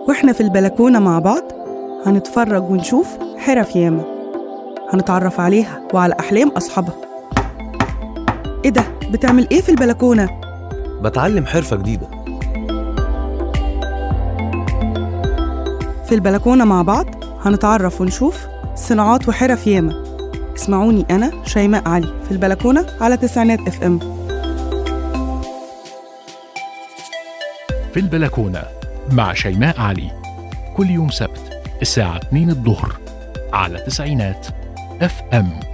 واحنا في البلكونة مع بعض هنتفرج ونشوف حرف ياما هنتعرف عليها وعلى أحلام أصحابها إيه ده؟ بتعمل إيه في البلكونة؟ بتعلم حرفة جديدة في البلكونة مع بعض هنتعرف ونشوف صناعات وحرف ياما اسمعوني أنا شيماء علي في البلكونة على تسعينات اف ام في البلكونة مع شيماء علي كل يوم سبت الساعة 2 الظهر على تسعينات اف ام